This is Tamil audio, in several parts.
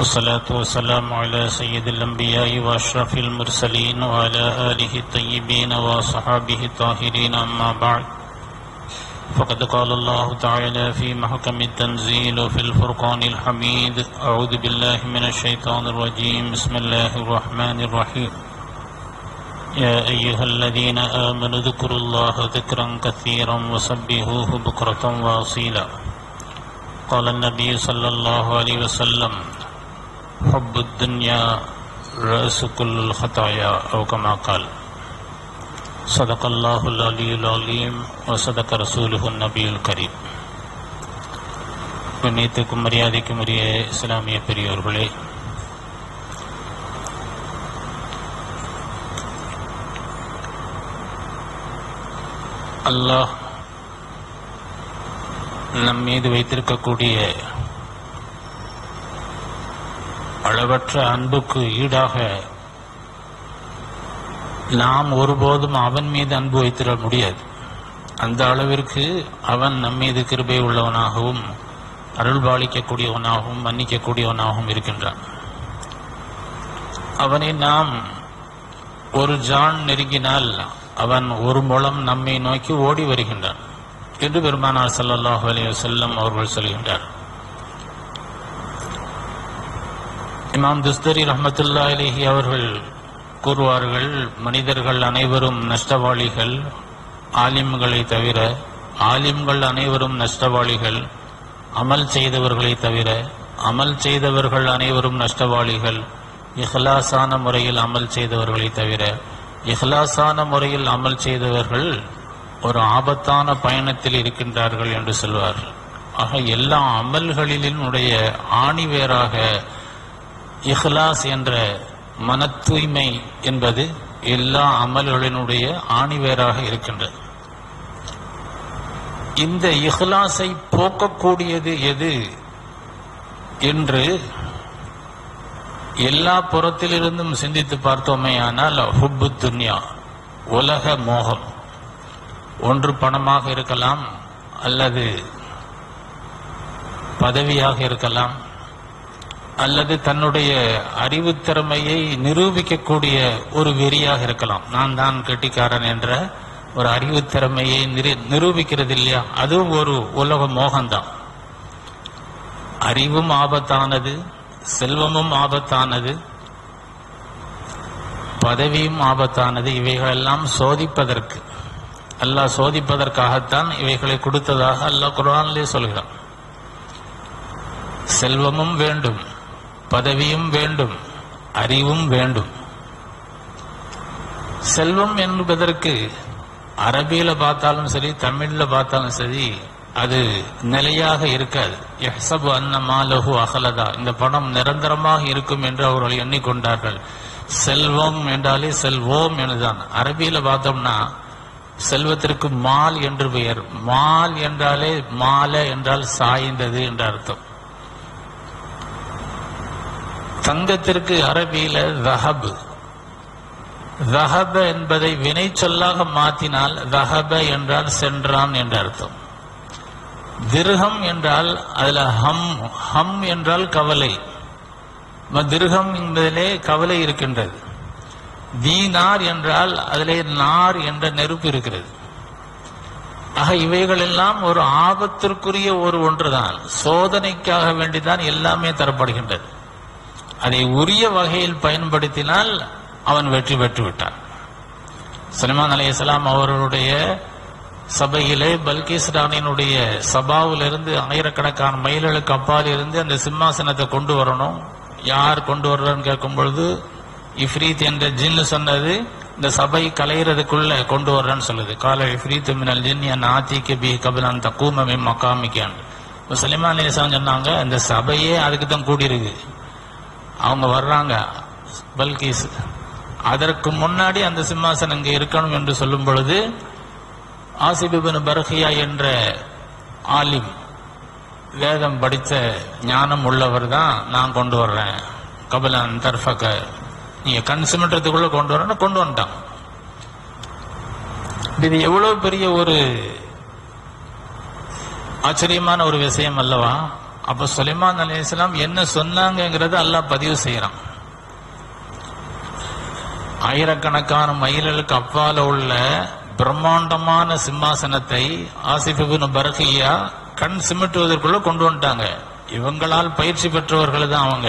والصلاة والسلام على سيد الأنبياء وأشرف المرسلين وعلى آله الطيبين وصحابه الطاهرين أما بعد فقد قال الله تعالى في محكم التنزيل وفي الفرقان الحميد أعوذ بالله من الشيطان الرجيم بسم الله الرحمن الرحيم يا أيها الذين آمنوا اذكروا الله ذكرا كثيرا وسبحوه بكرة وأصيلا قال النبي صلى الله عليه وسلم حب الدنيا رأس كل الخطايا أو كما قال صدق الله العلي العليم وصدق رسوله النبي الكريم கண்ணியத்துக்கும் மரியாதைக்கும் உரிய இஸ்லாமிய பெரியோர்களே அல்லாஹ் நம் மீது வைத்திருக்கக்கூடிய அளவற்ற அன்புக்கு ஈடாக நாம் ஒருபோதும் அவன் மீது அன்பு வைத்திட முடியாது அந்த அளவிற்கு அவன் நம் மீது கிருபை உள்ளவனாகவும் அருள் பாலிக்கக்கூடியவனாகவும் மன்னிக்கக்கூடியவனாகவும் இருக்கின்றான் அவனை நாம் ஒரு ஜான் நெருங்கினால் அவன் ஒரு முழம் நம்மை நோக்கி ஓடி வருகின்றான் என்று பெருமானார் ஸல்லல்லாஹு அலைஹி வஸல்லம் அவர்கள் சொல்கின்றார் இமாம் துஸ்தரி ரஹ்மத்துல்லா அலிஹி அவர்கள் கூறுவார்கள் மனிதர்கள் அனைவரும் நஷ்டவாளிகள் ஆலிம்களை தவிர ஆலிம்கள் அனைவரும் நஷ்டவாளிகள் அமல் செய்தவர்களை தவிர அமல் செய்தவர்கள் அனைவரும் நஷ்டவாளிகள் இஹ்லாஸான முறையில் அமல் செய்தவர்களை தவிர இஹ்லாஸான முறையில் அமல் செய்தவர்கள் ஒரு ஆபத்தான பயணத்தில் இருக்கின்றார்கள் என்று சொல்வார்கள் ஆக எல்லா அமல்களினுடைய ஆணிவேராக இஹ்லாஸ் என்ற மன தூய்மை என்பது எல்லா அமல்களினுடைய ஆணிவேராக இருக்கின்றது இந்த இஹ்லாஸை போக்கக்கூடியது எது என்று எல்லா புறத்திலிருந்தும் சிந்தித்து பார்த்தோமே ஆனால் ஹுப்பு துன்யா உலக மோகம் ஒன்று பணமாக இருக்கலாம் அல்லது பதவியாக இருக்கலாம் அல்லது தன்னுடைய அறிவுத்திறமையை நிரூபிக்கக்கூடிய ஒரு வெறியாக இருக்கலாம் நான் தான் கெட்டிக்காரன் என்ற ஒரு அறிவுத்திறமையை நிரூபிக்கிறது இல்லையா அதுவும் ஒரு உலக மோகம்தான் அறிவும் ஆபத்தானது செல்வமும் ஆபத்தானது பதவியும் ஆபத்தானது இவைகளெல்லாம் சோதிப்பதற்கு அல்லாஹ் சோதிப்பதற்காகத்தான் இவைகளை கொடுத்ததாக அல்லாஹ் குரானிலே சொல்கிறான் செல்வமும் வேண்டும் பதவியும் வேண்டும் அறிவும் வேண்டும் செல்வம் என்பதற்கு அரபியில பார்த்தாலும் சரி தமிழ்ல பார்த்தாலும் சரி அது நிலையாக இருக்காது எஹ்சபு அன்ன மாலஹு அகலதா இந்த பணம் நிரந்தரமாக இருக்கும் என்று அவர்கள் எண்ணிக்கொண்டார்கள் செல்வம் என்றாலே செல்வோம் என்றுதான் அரபியில பார்த்தோம்னா செல்வத்திற்கு மால் என்று பெயர் மால் என்றாலே மால என்றால் சாய்ந்தது என்ற அர்த்தம் தங்கத்திற்கு அரபியில ரஹப் ரஹப என்பதை வினை சொல்லாக மாற்றினால் ரஹப என்றால் சென்றான் என்ற அர்த்தம் திருகம் என்றால் அதுல ஹம் ஹம் என்றால் கவலை திருகம் என்பதிலே கவலை இருக்கின்றது தீனார் என்றால் அதிலே நார் என்ற நெருப்பு இருக்கிறது ஆக இவைகள் எல்லாம் ஒரு ஆபத்திற்குரிய ஒரு ஒன்றுதான் சோதனைக்காக வேண்டிதான் எல்லாமே தரப்படுகின்றது அதை உரிய வகையில் பயன்படுத்தினால் அவன் வெற்றி பெற்று விட்டான் சலிமான் அலி இஸ்லாம் அவர்களுடைய சபையிலே பல்கீஸ் ராணியினுடைய சபாவிலிருந்து ஆயிரக்கணக்கான மைல்களுக்கு அப்பால் இருந்து அந்த சிம்மாசனத்தை கொண்டு வரணும் யார் கொண்டு வர்றன்னு கேட்கும் பொழுது இஃப்ரீத் என்ற ஜின்னு சொன்னது இந்த சபை கலையிறதுக்குள்ள கொண்டு வர்றேன்னு சொல்லுது கால இஃப்ரீத் மினல் ஜின் என் ஆத்திக்கு பி கபிலான் தக்கூமமே மக்காமிக்கான் சலிமான் அலி இஸ்லாம் சொன்னாங்க இந்த சபையே அதுக்கு தான் கூடியிருக்கு அவங்க வர்றாங்க பல்கீஸ் அதற்கு முன்னாடி அந்த சிம்மாசனம் இங்கே இருக்கணும் என்று சொல்லும் பொழுது ஆசிபிபின் பர்ஹியா என்ற ஆலிம் வேதம் படித்த ஞானம் உள்ளவர் தான் நான் கொண்டு வர்றேன் கபிலன் தர்ஃபக நீங்க கண் சிமிட்டத்துக்குள்ள கொண்டு வரணும் கொண்டு வந்துட்டான் இது எவ்வளவு பெரிய ஒரு ஆச்சரியமான ஒரு விஷயம் அல்லவா அப்ப சுலைமான் அலைஹிஸ்ஸலாம் என்ன சொன்னாங்கங்கிறத அல்லாஹ் பதிவு செய்யறான் ஆயிரக்கணக்கான மைல்களுக்கு அப்பால உள்ள பிரம்மாண்டமான சிம்மாசனத்தை ஆசிபிபின் பரகியா கண் சிமிட்டுவதற்குள்ள கொண்டு வந்துட்டாங்க இவங்களால் பயிற்சி பெற்றவர்கள் தான் அவங்க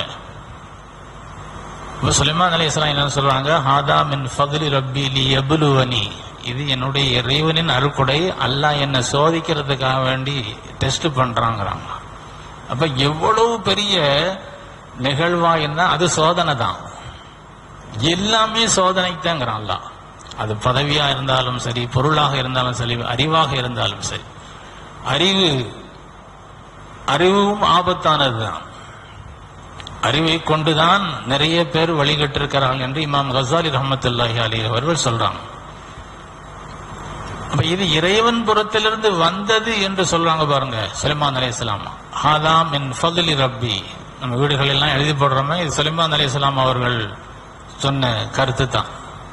இப்ப சுலைமான் அலைஹிஸ்ஸலாம் என்ன சொல்றாங்க ஹாதா மின் ஃபதுலி ரப்பி லி யப்லுவனி இது என்னுடைய இறைவனின் அருக்குடை அல்லாஹ் என்னை சோதிக்கிறதுக்காக வேண்டி டெஸ்ட் பண்றாங்கிறாங்க அப்ப எவ்வளவு பெரிய நிகழ்வா இருந்தா அது சோதனை தான் எல்லாமே சோதனைக்கு தாங்கிறான் அல்லாஹ் அது பதவியா இருந்தாலும் சரி பொருளாக இருந்தாலும் சரி அறிவாக இருந்தாலும் சரி அறிவு அறிவும் ஆபத்தானதுதான் அறிவை கொண்டுதான் நிறைய பேர் வழிகட்டிருக்கிறார்கள் என்று இமாம் கசாலி ரஹமத்துல்லாஹி அலி அவர்கள் சொல்றாங்க அப்ப இது இறைவன் புறத்திலிருந்து வந்தது என்று சொல்றாங்க பாருங்க சுலைமான் அலையாம் ஹாதாம் என் ஃபதுலி ரப்பி நம்ம வீடுகள் எல்லாம் எழுதி போடுறோமே இது சுலைமான் அலையாம் அவர்கள் சொன்ன கருத்து தான்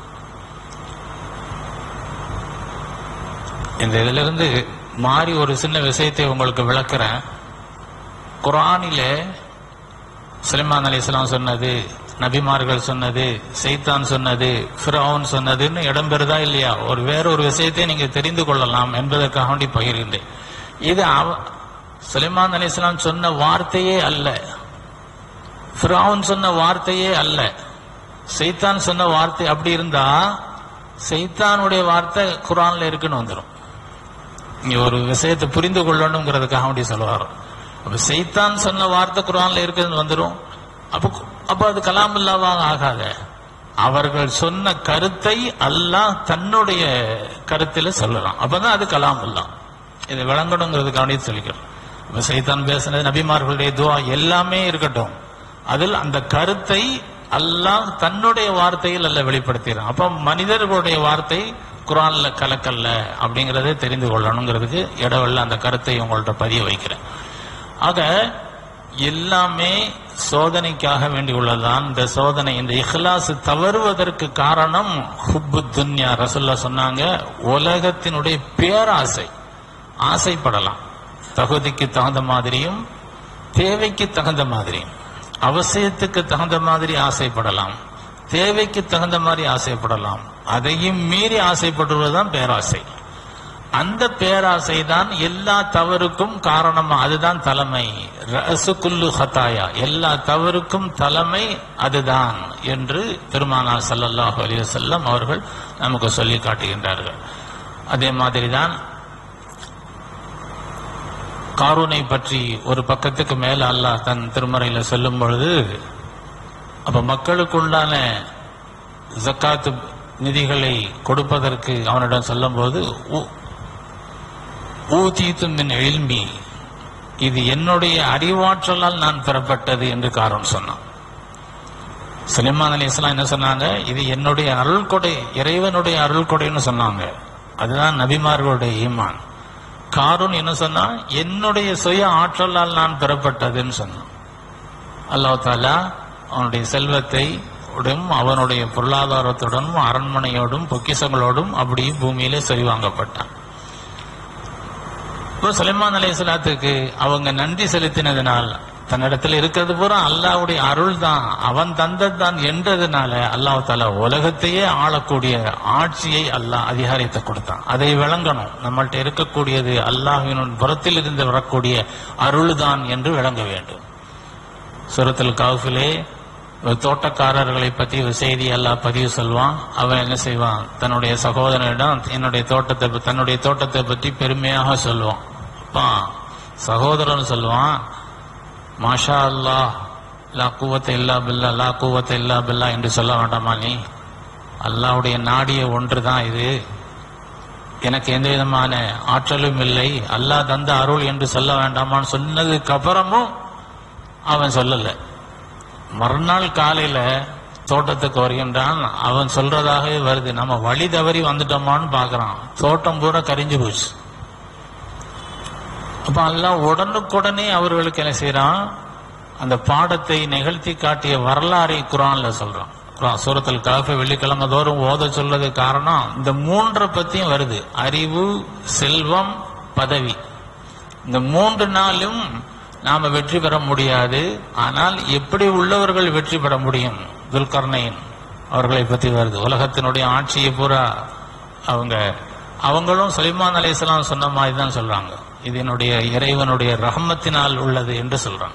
இந்த இதுல இருந்து மாறி ஒரு சின்ன விஷயத்தை உங்களுக்கு விளக்குறேன் குரானிலே சுலைமான் அலிஸ்லாம் சொன்னது நபிமார்கள் சொன்னது சைத்தான் சொன்னது ஃபிரௌன் சொன்னதுன்னு இடம்பெறுதா இல்லையா ஒரு வேற ஒரு விஷயத்தை நீங்க தெரிந்து கொள்ளலாம் என்பதற்காக வேண்டி பகிர்கின்றேன் இது அவ சுலைமான் அலிஸ்லாம் சொன்ன வார்த்தையே அல்ல ஃபிரௌன் சொன்ன வார்த்தையே அல்ல சைத்தான் சொன்ன வார்த்தை அப்படி இருந்தா சைத்தானுடைய வார்த்தை குரான்ல இருக்குன்னு வந்துடும் நீ ஒரு விஷயத்தை புரிந்து கொள்ளணுங்கிறதுக்காக வேண்டி சொல்லுவார் அப்ப சைத்தான் சொன்ன வார்த்தை குரான்ல இருக்குதுன்னு வந்துடும் அப்ப அப்ப அது கலாம் இல்லாவாக ஆகாத அவர்கள் சொன்ன கருத்தை அல்லாஹ் தன்னுடைய கருத்துல சொல்லலாம் அப்பதான் அது கலாம் இல்லா இதை விளங்கணுங்கிறதுக்காக வேண்டி சொல்லிக்கிறோம் இப்ப சைத்தான் பேசுனது நபிமார்களுடைய துவா எல்லாமே இருக்கட்டும் அதில் அந்த கருத்தை அல்லாஹ் தன்னுடைய வார்த்தையில் அல்ல வெளிப்படுத்திடுறான் அப்ப மனிதர்களுடைய வார்த்தை குரான்ல கலக்கல்ல அப்படிங்கறதை தெரிந்து கொள்ளணுங்கிறதுக்கு இடவெல்ல அந்த கருத்தை உங்கள்ட்ட பதிய வைக்கிறேன் ஆக எல்லாமே சோதனைக்காக வேண்டி உள்ளதுதான் இந்த சோதனை இந்த இஹ்லாஸ் தவறுவதற்கு காரணம் ஹுப்பு துன்யா ரசுல்லா சொன்னாங்க உலகத்தினுடைய பேராசை ஆசைப்படலாம் தகுதிக்கு தகுந்த மாதிரியும் தேவைக்கு தகுந்த மாதிரியும் அவசியத்துக்கு தகுந்த மாதிரி ஆசைப்படலாம் தேவைக்கு தகுந்த மாதிரி ஆசைப்படலாம் அதையும் மீறி ஆசைப்படுவதுதான் பேராசை அந்த பேராசை தான் எல்லா தவறுக்கும் காரணமா அதுதான் தலைமை ரசுக்குல்லு ஹத்தாயா எல்லா தவறுக்கும் தலைமை அதுதான் என்று பெருமானார் ஸல்லல்லாஹு அலைஹி வஸல்லம் அவர்கள் நமக்கு சொல்லி காட்டுகின்றார்கள் அதே மாதிரிதான் காரூனை பற்றி ஒரு பக்கத்துக்கு மேல அல்லாஹ் தன் திருமறையில சொல்லும் பொழுது அப்ப மக்களுக்குண்டான ஜக்காத்து நிதிகளை கொடுப்பதற்கு அவனிடம் சொல்லும்போது ஊதீத்து மின் எழில்மி இது என்னுடைய அறிவாற்றலால் நான் பெறப்பட்டது என்று காரணம் சொன்னான் சுலைமான் அலி இஸ்லாம் என்ன சொன்னாங்க இது என்னுடைய அருள் கொடை இறைவனுடைய அருள் கொடைன்னு சொன்னாங்க அதுதான் நபிமார்களுடைய ஈமான் காரூன் என்ன சொன்னா என்னுடைய சுய ஆற்றலால் நான் பெறப்பட்டதுன்னு சொன்னான் அல்லாஹ் தாலா அவனுடைய செல்வத்தை உடன் அவனுடைய பொருளாதாரத்துடனும் அரண்மனையோடும் பொக்கிசங்களோடும் அப்படியே பூமியிலே சரிவாங்கப்பட்டான் இப்போ சுலைமான் அலையாத்துக்கு அவங்க நன்றி செலுத்தினதுனால் தன்னிடத்தில் இருக்கிறது பூரா அல்லாவுடைய அருள் தான் அவன் தந்தது தான் என்றதுனால அல்லாஹ் தாலா உலகத்தையே ஆளக்கூடிய ஆட்சியை அல்லாஹ் அதிகாரத்தை கொடுத்தான் அதை விளங்கணும் நம்மள்ட்ட இருக்கக்கூடியது அல்லாஹின் புறத்தில் இருந்து வரக்கூடிய அருள் தான் என்று விளங்க வேண்டும் சுரத்தில் காஃபிலே தோட்டக்காரர்களை பத்தி ஒரு செய்தி எல்லாம் பதிவு சொல்வான் அவன் என்ன செய்வான் தன்னுடைய சகோதரனிடம் என்னுடைய தோட்டத்தை தன்னுடைய தோட்டத்தை பற்றி பெருமையாக சொல்லுவான் அப்பா சகோதரன் சொல்லுவான் மாஷா அல்லாஹ் லா கூவத்தை இல்லா பில்லா லா கூவத்தை இல்லா பில்லா என்று சொல்ல வேண்டாமா நீ அல்லாவுடைய நாடிய ஒன்று தான் இது எனக்கு எந்த விதமான ஆற்றலும் இல்லை அல்லாஹ் தந்த அருள் என்று சொல்ல வேண்டாமான்னு சொன்னதுக்கு அப்புறமும் அவன் சொல்லலை மறுநாள் காலையில தோட்டத்துக்கு வருகின்றான் அவன் சொல்றதாகவே வருது நம்ம வழி தவறி வந்துட்டோமான்னு பாக்குறான் தோட்டம் பூரா கரிஞ்சு போச்சு அப்ப எல்லாம் உடனுக்குடனே அவர்களுக்கு என்ன செய்யறான் அந்த பாடத்தை நிகழ்த்தி காட்டிய வரலாறை குரான்ல சொல்றான் குரான் சூரத்தில் காஃபி வெள்ளிக்கிழமை தோறும் ஓத சொல்றது காரணம் இந்த மூன்றை பத்தியும் வருது அறிவு செல்வம் பதவி இந்த மூன்று நாளும் நாம வெற்றி பெற முடியாது ஆனால் எப்படி உள்ளவர்கள் வெற்றி பெற முடியும் துல்கர்ணைன் அவர்களை பற்றி வருது உலகத்தினுடைய ஆட்சியை பூரா அவங்க அவங்களும் சலிமான் அலைஹிஸ்ஸலாம் சொன்ன மாதிரி தான் சொல்றாங்க இது என்னுடைய இறைவனுடைய ரஹமத்தினால் உள்ளது என்று சொல்றாங்க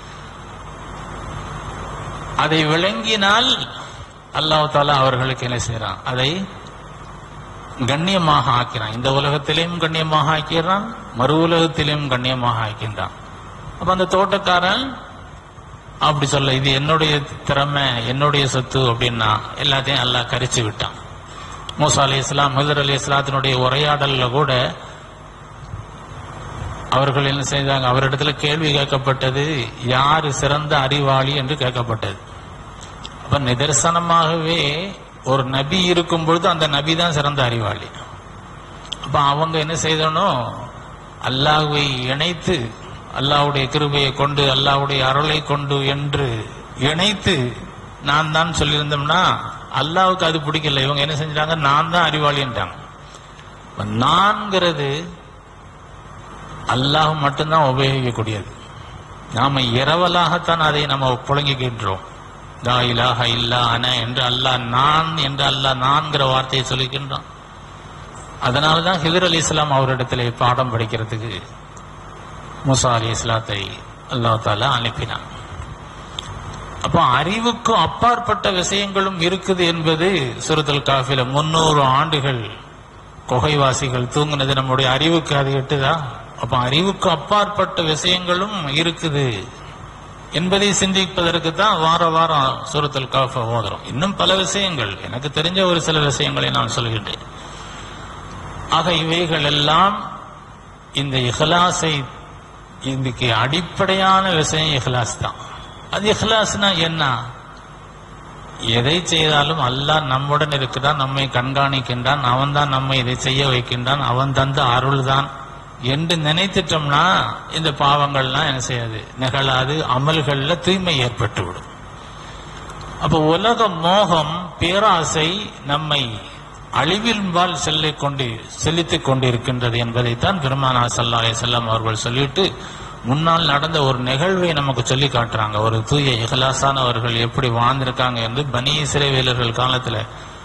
அதை விளங்கினால் அல்லாஹ் தாலா அவர்களுக்கு என்ன செய்யறான் அதை கண்ணியமாக ஆக்கிறான் இந்த உலகத்திலேயும் கண்ணியமாக ஆக்கிறான் மறு உலகத்திலேயும் கண்ணியமாக ஆக்கின்றான் அப்ப அந்த தோட்டக்காரன் அப்படி சொல்ல இது என்னுடைய திறமை என்னுடைய சொத்து அப்படின்னா எல்லாத்தையும் அல்லாஹ் கரிச்சு விட்டான் மூசா அலி இஸ்லாம் ஹதர் அலி இஸ்லாத்தினுடைய உரையாடல்ல கூட அவர்கள் என்ன செய்தாங்க அவரிடத்துல கேள்வி கேட்கப்பட்டது யாரு சிறந்த அறிவாளி என்று கேட்கப்பட்டது அப்ப நிதர்சனமாகவே ஒரு நபி இருக்கும் பொழுது அந்த நபி தான் சிறந்த அறிவாளி அப்ப அவங்க என்ன செய்தனும் அல்லாஹ்வை இணைத்து அல்லாஹ்வுடைய கிருபையை கொண்டு அல்லாஹ்வுடைய அருளை கொண்டு என்று இணைத்து நான் தான் சொல்லியிருந்தோம்னா அல்லாஹ்வுக்கு அது பிடிக்கல இவங்க என்ன செஞ்சாங்க நான் தான் அறிவாளின்றாங்க இப்ப நான்கிறது அல்லாஹ் மட்டும்தான் உபயோகிக்கக்கூடியது நாம இரவலாகத்தான் அதை நம்ம புழங்கிக்கின்றோம் லா இலாஹ இல்லா அன என்று அல்லாஹ் நான் என்று அல்லாஹ் நான்கிற வார்த்தையை சொல்லிக்கின்றான் அதனாலதான் ஹிதர் அலி இஸ்லாம் அவரிடத்திலே பாடம் படிக்கிறதுக்கு மூசா அலி இஸ்லாத்தை அல்லாஹ் தாலா அனுப்பினான் அப்போ அறிவுக்கும் அப்பாற்பட்ட விஷயங்களும் இருக்குது என்பது சுரத்தல் காஃபில முன்னூறு ஆண்டுகள் குகைவாசிகள் தூங்குனது நம்முடைய அறிவுக்கு அது எட்டுதா அப்ப அறிவுக்கு அப்பாற்பட்ட விஷயங்களும் இருக்குது என்பதை சிந்திப்பதற்கு தான் வார வாரம் சூரத்துல் காஃப ஓதுறோம் இன்னும் பல விஷயங்கள் எனக்கு தெரிஞ்ச ஒரு சில விஷயங்களை நான் சொல்கின்றேன் ஆக இவைகள் எல்லாம் இந்த இஹ்லாஸை இதுக்கு அடிப்படையான விஷயம் இஹ்லாஸ் தான் அது இஹ்லாஸ்னா என்ன எதை செய்தாலும் அல்லாஹ் நம்முடன் இருக்கிறான் நம்மை கண்காணிக்கின்றான் அவன் தான் நம்மை இதை செய்ய வைக்கின்றான் அவன் தந்த அருள் தான் என்று நினைத்துட்டோம்னா இந்த பாவங்கள்லாம் என்ன செய்யாது நிகழாது அமல்கள்ல தூய்மை ஏற்பட்டு விடும் அப்ப உலக மோகம் பேராசை நம்மை அழிவின்பால் செல்லிக் கொண்டு செலுத்திக் கொண்டிருக்கின்றது என்பதைத்தான் பெருமானா சல்லா செல்லம் அவர்கள் சொல்லிட்டு முன்னால் நடந்த ஒரு நிகழ்வை நமக்கு சொல்லி காட்டுறாங்க ஒரு தூய இகலாசானவர்கள் எப்படி வாழ்ந்திருக்காங்க என்று பனி சிறைவேலர்கள் காலத்துல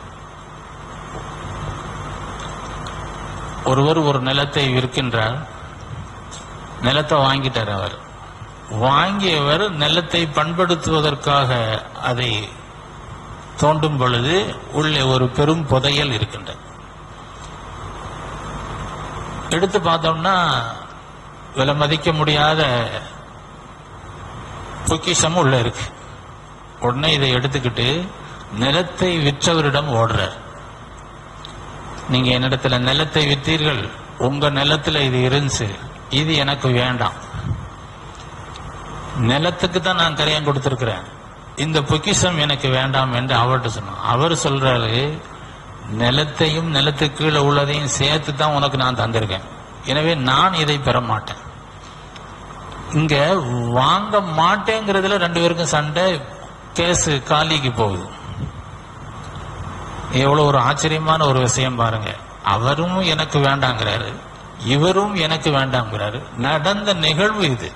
ஒருவர் ஒரு நிலத்தை விற்கின்றார் நிலத்தை வாங்கிட்டார் அவர் வாங்கியவர் நிலத்தை பண்படுத்துவதற்காக அதை தோண்டும் பொழுது உள்ளே ஒரு பெரும் புதையல் இருக்கின்றது எடுத்து பார்த்தோம்னா விலை மதிக்க முடியாத பொக்கிஷமும் உள்ள இருக்கு உடனே இதை எடுத்துக்கிட்டு நிலத்தை விற்றவரிடம் ஓடுறார் நீங்க என்னிடத்துல நிலத்தை வித்தீர்கள் உங்க நிலத்துல இது இருந்துச்சு இது எனக்கு வேண்டாம் நிலத்துக்கு தான் நான் கரையம் கொடுத்திருக்கிறேன் இந்த பொக்கிஷம் எனக்கு வேண்டாம் என்று அவர்கிட்ட சொன்னான் அவர் சொல்றாரு நிலத்தையும் நிலத்துக்கு கீழே உள்ளதையும் சேர்த்து தான் உனக்கு நான் தந்திருக்கேன் எனவே நான் இதை பெற மாட்டேன் இங்க வாங்க மாட்டேங்கிறதுல ரெண்டு பேருக்கும் சண்டை கேஸ் காலிக்கு போகுது எவ்வளவு ஒரு ஆச்சரியமான ஒரு விஷயம் பாருங்க அவரும் எனக்கு வேண்டாங்கிறாரு இவரும் எனக்கு வேண்டாங்கிறாரு நடந்த நிகழ்வு இது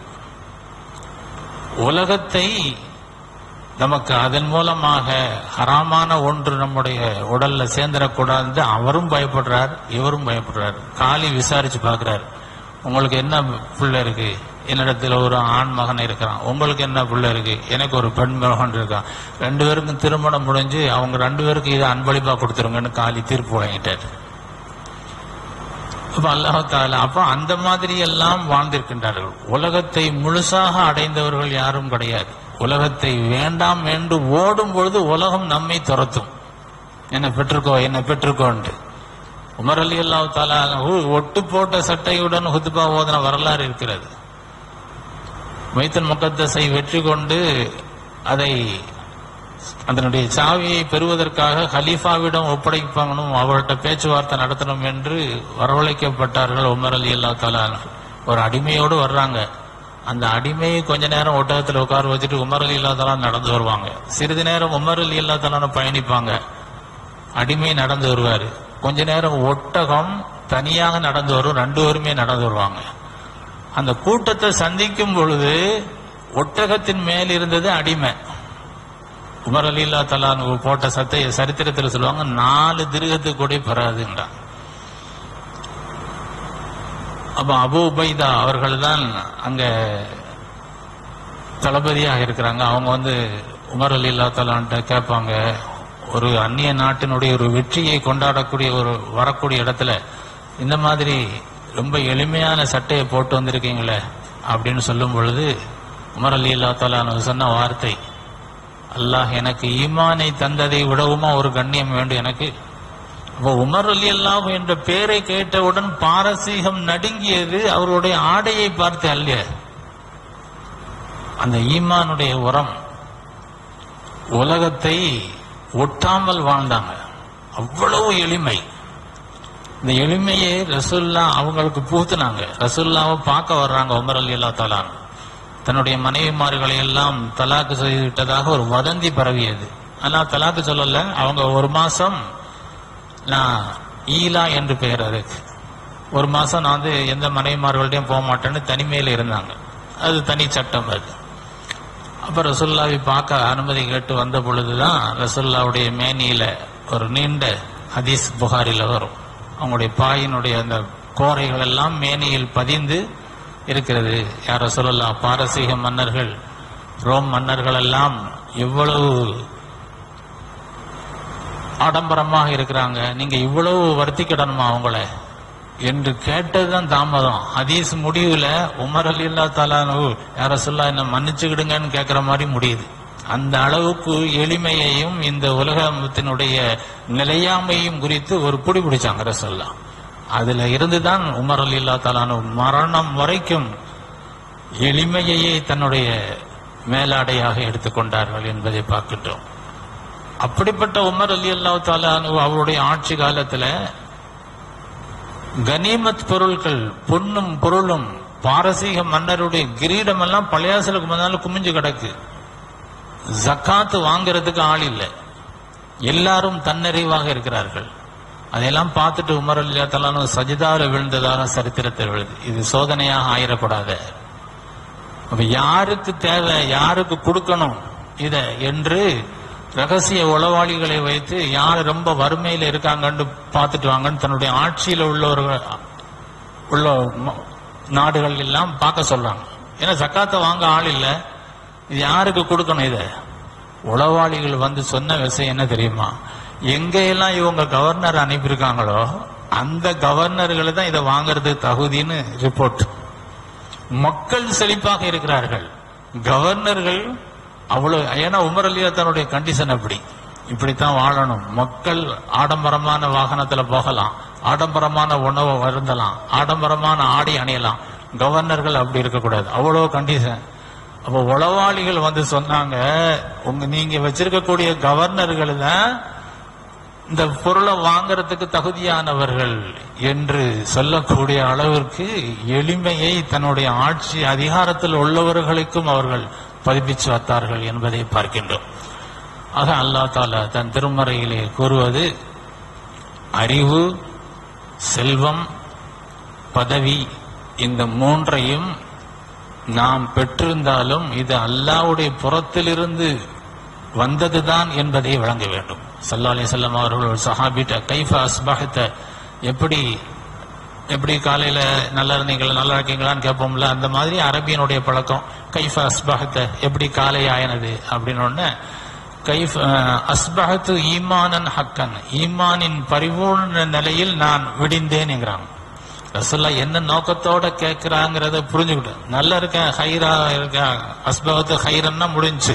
உலகத்தை நமக்கு அதன் மூலமாக ஹராமான ஒன்று நம்முடைய உடல்ல சேர்ந்துடக்கூடாது அவரும் பயப்படுறார் இவரும் பயப்படுறார் காலி விசாரிச்சு பார்க்கிறார் உங்களுக்கு என்ன பிள்ளை இருக்கு என்னிடத்துல ஒரு ஆண் மகன் இருக்கிறான் உங்களுக்கு என்ன பிள்ளை இருக்கு எனக்கு ஒரு பெண் மகன் இருக்கான் ரெண்டு பேருக்கும் திருமணம் முடிஞ்சு அவங்க ரெண்டு பேருக்கும் இதை அன்பளிப்பா கொடுத்துருங்கன்னு காலி தீர்ப்பு வழங்கிட்டார் அப்ப அல்லாஹால அப்ப அந்த மாதிரி எல்லாம் வாழ்ந்திருக்கின்றார்கள் உலகத்தை முழுசாக அடைந்தவர்கள் யாரும் கிடையாது உலகத்தை வேண்டாம் என்று ஓடும் பொழுது உலகம் நம்மை துரத்தும் என்ன பெற்றுக்கோ என்ன பெற்றுக்கோன்ட்டு உமர் அலி அல்லாஹ் தாலா ஒட்டு போட்ட சட்டையுடன் ஹுத்பா ஓதன வரலாறு இருக்கிறது மைத்தன் முகத்தஸை வெற்றி கொண்டு அதை அதனுடைய சாவியை பெறுவதற்காக ஹலீஃபாவிடம் ஒப்படைப்பாங்கணும் அவர்கிட்ட பேச்சுவார்த்தை நடத்தணும் என்று வரவழைக்கப்பட்டார்கள் உமர் அலி அல்லா தாலா ஒரு அடிமையோடு வர்றாங்க அந்த அடிமையை கொஞ்ச நேரம் ஒட்டகத்தில் உட்கார வச்சுட்டு உமர் அலி அல்லா தாலா நடந்து வருவாங்க சிறிது நேரம் உமர் அலி அல்லா தாலான பயணிப்பாங்க அடிமை நடந்து வருவாரு கொஞ்ச நேரம் ஒட்டகம் தனியாக நடந்து வரும் ரெண்டு பேருமே நடந்து வருவாங்க அந்த கூட்டத்தை சந்திக்கும் பொழுது ஒட்டகத்தின் மேல் இருந்தது அடிமை உமர் அலி இல்லா தலான் போட்ட சத்தை சரித்திரத்தில் சொல்லுவாங்க நாலு திருகத்து கூட பெறாதுன்றான் அப்ப அபு உபைதா அவர்கள் தான் அங்க தளபதியாக இருக்கிறாங்க அவங்க வந்து உமர் அலி இல்லா தலான்ட்ட கேட்பாங்க ஒரு அந்நிய நாட்டினுடைய ஒரு வெற்றியை கொண்டாடக்கூடிய ஒரு வரக்கூடிய இடத்துல இந்த மாதிரி ரொம்ப எளிமையான சட்டையை போட்டு வந்திருக்கீங்களே அப்படின்னு சொல்லும் பொழுது உமர் அலி இல்லா தலான் சொன்ன வார்த்தை அல்லாஹ் எனக்கு ஈமானை தந்ததை விடவுமா ஒரு கண்ணியம் வேண்டும் எனக்கு அப்போ உமர் அலி அல்லாஹ் என்ற பெயரை கேட்டவுடன் பாரசீகம் நடுங்கியது அவருடைய ஆடையை பார்த்து அல்ல அந்த ஈமானுடைய உரம் உலகத்தை ஒட்டாமல் வாழ்ந்தாங்க அவ்வளவு எளிமை இந்த எளிமையை ரசுல்லா அவங்களுக்கு பூத்துனாங்க ரசுல்லாவை பார்க்க வர்றாங்க உமர் அலி அல்லா தலான் தன்னுடைய மனைவிமார்களை எல்லாம் தலாக்கு செய்து விட்டதாக ஒரு வதந்தி பரவியது ஆனா தலாக்கு சொல்லல அவங்க ஒரு மாசம் நான் ஈலா என்று பெயர் அதுக்கு ஒரு மாசம் நான் வந்து எந்த மனைவிமார்கள்டையும் போக மாட்டேன்னு தனிமையில் இருந்தாங்க அது தனி சட்டம் அது அப்ப ரசுல்லாவை பார்க்க அனுமதி கேட்டு வந்த பொழுதுதான் ரசுல்லாவுடைய மேனியில ஒரு நீண்ட ஹதீஸ் புகாரில வரும் அவங்களுடைய பாயினுடைய அந்த கோரைகள் எல்லாம் மேனியில் பதிந்து இருக்கிறது யார சொல்லலாம் பாரசீக மன்னர்கள் ரோம் மன்னர்கள் எல்லாம் எவ்வளவு ஆடம்பரமாக இருக்கிறாங்க நீங்க இவ்வளவு வருத்திக்கிடணுமா அவங்கள என்று கேட்டதுதான் தாமதம் ஹதீஸ் முடிவுல உமர் அலி அல்லா தாலானு யார சொல்ல என்ன மன்னிச்சுக்கிடுங்கன்னு கேட்கிற மாதிரி முடியுது அந்த அளவுக்கு எளிமையையும் இந்த உலகத்தினுடைய நிலையாமையும் குறித்து ஒரு புடி பிடிச்சாங்க ரசல்லா அதுல இருந்துதான் உமர் அலி அல்லா தாலானு மரணம் வரைக்கும் எளிமையையே தன்னுடைய மேலாடையாக எடுத்துக்கொண்டார்கள் என்பதை பார்க்கின்றோம் அப்படிப்பட்ட உமர் அலி அல்லா தாலானு அவருடைய ஆட்சி காலத்துல கனிமத் பொருட்கள் பொன்னும் பொருளும் பாரசீக மன்னருடைய கிரீடம் எல்லாம் பழையாசலுக்கு முன்னால குமிஞ்சு கிடக்கு ஜக்காத்து வாங்குறதுக்கு ஆள் இல்லை எல்லாரும் தன்னறிவாக இருக்கிறார்கள் அதையெல்லாம் பார்த்துட்டு உமர் அல்லா தலானு சஜிதாவில் விழுந்ததாக சரித்திரத்தில் விழுது இது சோதனையாக ஆயிடக்கூடாது அப்ப யாருக்கு தேவை யாருக்கு கொடுக்கணும் இத என்று ரகசிய உளவாளிகளை வைத்து யார் ரொம்ப வறுமையில இருக்காங்கன்னு பார்த்துட்டு வாங்கன்னு தன்னுடைய ஆட்சியில உள்ளவர்கள் உள்ள ம- நாடுகள் எல்லாம் பார்க்க சொல்றாங்க ஏன்னா சக்காத்தை வாங்க ஆள் இல்ல இது யாருக்கு கொடுக்கணும் இத உளவாளிகள் வந்து சொன்ன விஷயம் என்ன தெரியுமா எங்க எல்லாம் இவங்க கவர்னர் அனுப்பியிருக்காங்களோ அந்த கவர்னர்கள் தான் இதை வாங்குறதுக்கு தகுதின்னு ரிப்போர்ட் மக்கள் செழிப்பாக இருக்கிறார்கள் கவர்னர்கள் அவ்வளவு ஏன்னா உமர் அலியா தன்னுடைய கண்டிஷன் அப்படி இப்படித்தான் வாழணும் மக்கள் ஆடம்பரமான வாகனத்துல போகலாம் ஆடம்பரமான உணவை வருந்தலாம் ஆடம்பரமான ஆடை அணியலாம் கவர்னர்கள் அப்படி இருக்கக்கூடாது அவ்வளவு கண்டிஷன் அப்போ உளவாளிகள் வந்து சொன்னாங்க உங்க நீங்க வச்சிருக்கக்கூடிய கவர்னர்கள் தான் இந்த பொருளை வாங்குறதுக்கு தகுதியானவர்கள் என்று சொல்லக்கூடிய அளவிற்கு எளிமையை தன்னுடைய ஆட்சி அதிகாரத்தில் உள்ளவர்களுக்கும் அவர்கள் பதிப்பிச்சு வைத்தார்கள் என்பதை பார்க்கின்றோம் ஆக அல்லா தாலா தன் திருமறையிலே கூறுவது அறிவு செல்வம் பதவி இந்த மூன்றையும் நாம் பெற்றிருந்தாலும் இது அல்லாவுடைய புறத்திலிருந்து வந்ததுதான் என்பதை வழங்க வேண்டும் சல்லா அலி செல்லம் அவர்கள் ஒரு சஹாபிட்ட கைஃப அஸ்பஹத்த எப்படி எப்படி காலையில நல்லா இருந்தீங்களா நல்லா இருக்கீங்களான்னு கேட்போம்ல அந்த மாதிரி அரபியனுடைய பழக்கம் கைஃப அஸ்பஹத்த எப்படி காலை ஆயினது அப்படின்னு உடனே கைஃப் அஸ்பஹத்து ஈமானன் ஹக்கன் ஈமானின் பரிபூர்ண நிலையில் நான் விடிந்தேன்ங்கிறாங்க ரசுல்லா என்ன நோக்கத்தோட கேட்கிறாங்கிறத புரிஞ்சுக்கிட்டு நல்லா இருக்கேன் ஹைரா இருக்கேன் அஸ்பகத்து ஹைரன்னா முடிஞ்சு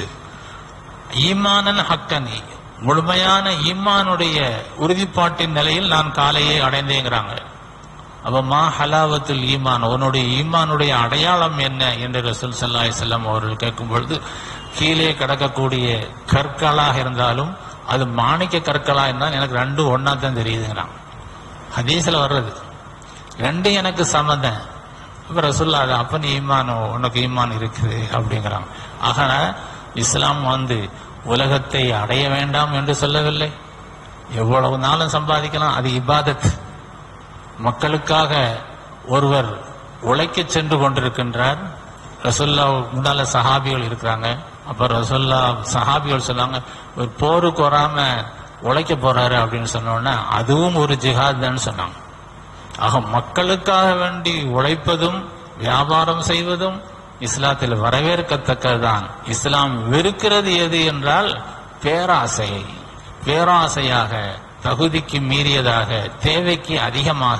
ஈமானன் ஹக்கனி முழுமையான ஈமானுடைய உறுதிப்பாட்டின் நிலையில் நான் காலையை அடைந்தேங்கிறாங்க அப்ப மா ஹலாவத்துல் ஈமான் உன்னுடைய ஈமானுடைய அடையாளம் என்ன என்று ரசூல் சல்லாஹ் செல்லம் அவர்கள் கேட்கும் பொழுது கீழே கிடக்கக்கூடிய கற்களாக இருந்தாலும் அது மாணிக்க கற்களா இருந்தால் எனக்கு ரெண்டும் ஒன்னா தான் தெரியுதுங்கிறாங்க ஹதீஸ்ல வர்றது ரெண்டு எனக்கு சம்மதம் இப்ப ரசுல்லா அது அப்ப நீ ஈமான் உனக்கு ஈமான் இருக்குது அப்படிங்கிறாங்க ஆக இஸ்லாம் வந்து உலகத்தை அடைய வேண்டாம் என்று சொல்லவில்லை எவ்வளவு நாளும் சம்பாதிக்கலாம் அது இபாதத் மக்களுக்காக ஒருவர் உழைக்க சென்று கொண்டிருக்கின்றார் ரசுல்லா முன்னால சஹாபிகள் இருக்கிறாங்க அப்ப ரசுல்லா சஹாபிகள் சொன்னாங்க ஒரு போருக்கு வராம உழைக்க போறாரு அப்படின்னு சொன்னோன்னா அதுவும் ஒரு ஜிஹாத் தான் சொன்னாங்க ஆக மக்களுக்காக வேண்டி உழைப்பதும் வியாபாரம் செய்வதும் இஸ்லாத்தில் வரவேற்கத்தக்கதுதான் இஸ்லாம் வெறுக்கிறது எது என்றால் பேராசை பேராசையாக தகுதிக்கு மீறியதாக தேவைக்கு அதிகமாக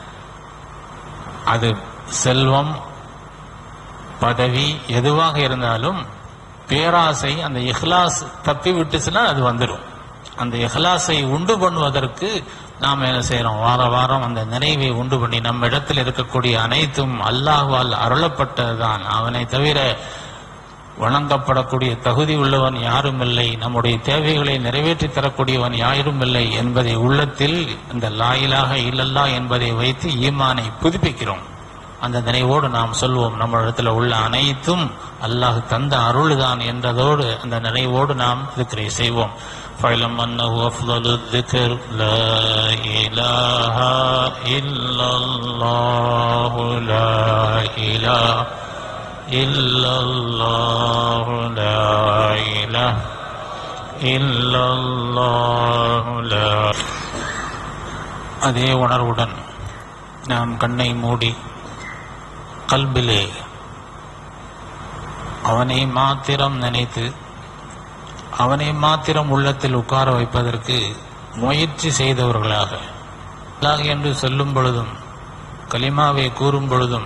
அது செல்வம் பதவி எதுவாக இருந்தாலும் பேராசை அந்த இஹ்லாஸ் தப்பி விட்டுச்சுன்னா அது வந்துடும் அந்த இஹ்லாஸை உண்டு பண்ணுவதற்கு நாம் என்ன செய்யறோம் வார வாரம் அந்த நினைவை உண்டு பண்ணி நம்ம இடத்தில் இருக்கக்கூடிய அனைத்தும் அல்லாஹ்வால் அருளப்பட்டதுதான் அவனை தவிர வணங்கப்படக்கூடிய தகுதி உள்ளவன் யாரும் இல்லை நம்முடைய தேவைகளை நிறைவேற்றி தரக்கூடியவன் யாரும் இல்லை என்பதை உள்ளத்தில் இந்த லாயிலாக இல்லல்லா என்பதை வைத்து ஈமானை புதுப்பிக்கிறோம் அந்த நினைவோடு நாம் சொல்வோம் நம்ம இடத்துல உள்ள அனைத்தும் அல்லாஹ் தந்த அருள்தான் என்றதோடு அந்த நினைவோடு நாம் திக்ரை செய்வோம் فاعلم أنه أفضل الذكر لا إله إلا الله لا إله إلا الله لا إله إلا الله لا அதே உணர்வுடன் நாம் கண்ணை மூடி கல்பிலே அவனை மாத்திரம் நினைத்து அவனை மாத்திரம் உள்ளத்தில் உட்கார வைப்பதற்கு முயற்சி செய்தவர்களாக அல்லாஹ் என்று சொல்லும் பொழுதும் கலிமாவை கூறும் பொழுதும்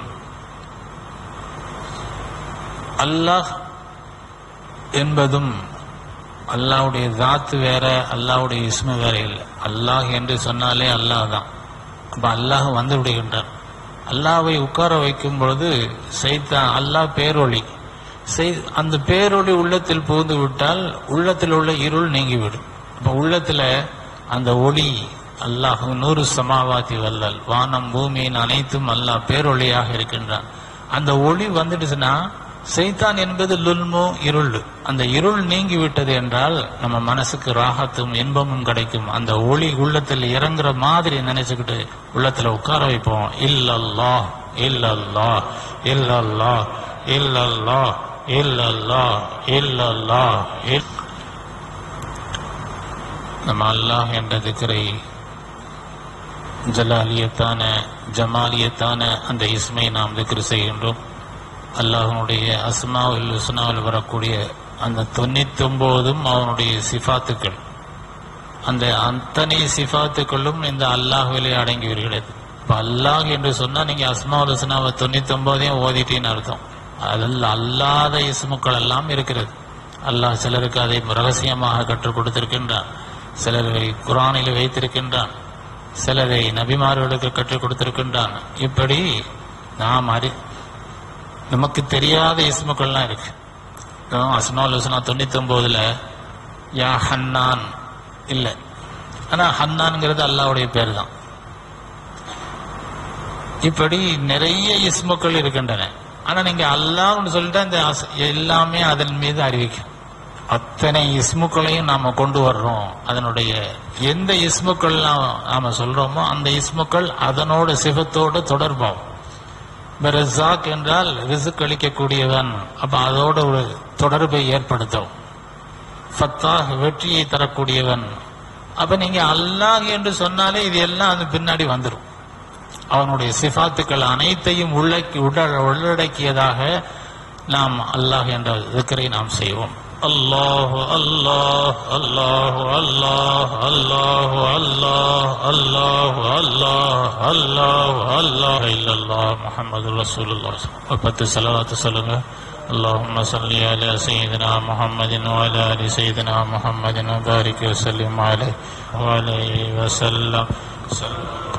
அல்லாஹ் என்பதும் அல்லாஹ்வுடைய தாத்து வேற அல்லாஹ்வுடைய இஸ்மு வேற இல்லை அல்லாஹ் என்று சொன்னாலே அல்லாஹ் தான் அப்ப அல்லாஹ் வந்து விடுகின்றான் அல்லாஹ்வை உட்கார வைக்கும் பொழுது சைத்தான் அல்லாஹ் பேரொளி செய்- அந்த பேரொளி உள்ளத்தில் புகுந்து விட்டால் உள்ளத்தில் உள்ள இருள் நீங்கிவிடும் அப்ப உள்ளத்துல அந்த ஒளி அல்லாஹ் நூறு சமாவாதி வல்லல் வானம் பூமியின் அனைத்தும் அல்லாஹ் பேரொளியாக இருக்கின்றான் அந்த ஒளி வந்துடுச்சுன்னா செய்தான் என்பது லுல்மு இருள் அந்த இருள் நீங்கி விட்டது என்றால் நம்ம மனசுக்கு ராகத்தும் இன்பமும் கிடைக்கும் அந்த ஒளி உள்ளத்தில் இறங்குற மாதிரி நினைச்சுக்கிட்டு உள்ளத்துல உட்கார வைப்போம் இல்லல்லா இல்லல்லா இல்லல்லா இல்லல்லா இல்லல்லா இல்லல்லா இல் நம்ம அல்லாஹ் என்ற திக்கரை ஜலாலியத்தான ஜமாலியத்தான அந்த இஸ்மை நாம் திக்ரு செய்கின்றோம் அல்லாஹனுடைய அஸ்மாவில் ஹுஸ்னாவில் வரக்கூடிய அந்த தொண்ணூத்தி ஒன்பதும் அவனுடைய சிஃபாத்துக்கள் அந்த அத்தனை சிஃபாத்துக்களும் இந்த அல்லாஹ்விலே அடங்கி வருகிறது இப்ப அல்லாஹ் என்று சொன்னா நீங்க அஸ்மாவுல் ஹுஸ்னாவை தொண்ணூத்தி ஒன்பதையும் ஓதிட்டீன்னு அர்த்தம் அதில் அல்லாத இஸ்முக்கள் எல்லாம் இருக்கிறது அல்லாஹ் சிலருக்கு அதை ரகசியமாக கற்றுக் கொடுத்திருக்கின்றான் சிலரை குரானில் வைத்திருக்கின்றான் சிலரை நபிமார்களுக்கு கற்றுக் கொடுத்திருக்கின்றான் இப்படி நாம் அறி நமக்கு தெரியாத இஸ்முக்கள்லாம் இருக்கு அஸ்மால் ஹுஸ்னா தொண்ணூத்தி ஒன்பதுல யா ஹன்னான் இல்ல ஆனா ஹன்னான்ங்கிறது அல்லாவுடைய பேர் தான் இப்படி நிறைய இஸ்முக்கள் இருக்கின்றன ஆனா நீங்க அல்லாஹ்னு சொல்லிட்டு அந்த அஸ்- எல்லாமே அதன் மீது அறிவிக்கும் அத்தனை இஸ்முக்களையும் நாம கொண்டு வர்றோம் அதனுடைய எந்த இஸ்முக்கள் நாம் நாம சொல்றோமோ அந்த இஸ்முக்கள் அதனோட சிவத்தோடு தொடர்பாகும் இப்ப ரஸாக் என்றால் ரிசுக் அளிக்கக்கூடியவன் அப்ப அதோட ஒரு தொடர்பை ஏற்படுத்தும் ஃபத்தாஹ் வெற்றியை தரக்கூடியவன் அப்ப நீங்க அல்லாஹ் என்று சொன்னாலே இது எல்லாம் அது பின்னாடி வந்துடும் அவனுடைய சிஃபாத்துக்கள் அனைத்தையும் உள்ளக்கி உட- உள்ளடக்கியதாக நாம் அல்லாஹ் என்ற திக்கரை நாம் செய்வோம் அல்லாஹ் அல்லாஹ் அல்லாஹ் அல்லாஹ் அல்லாஹ் அல்லாஹ் அல்லாஹ் அல்லாஹ் அல்லாஹ் அல்லாஹ் இல்லல்லாஹ் முஹம்மது ரசூலுல்லாஹ் ஒரு பத்து செலவாத்து சொல்லுங்க اللهم صل على سيدنا محمد وعلى ال سيدنا محمد وبارك وسلم عليه وعليه وسلم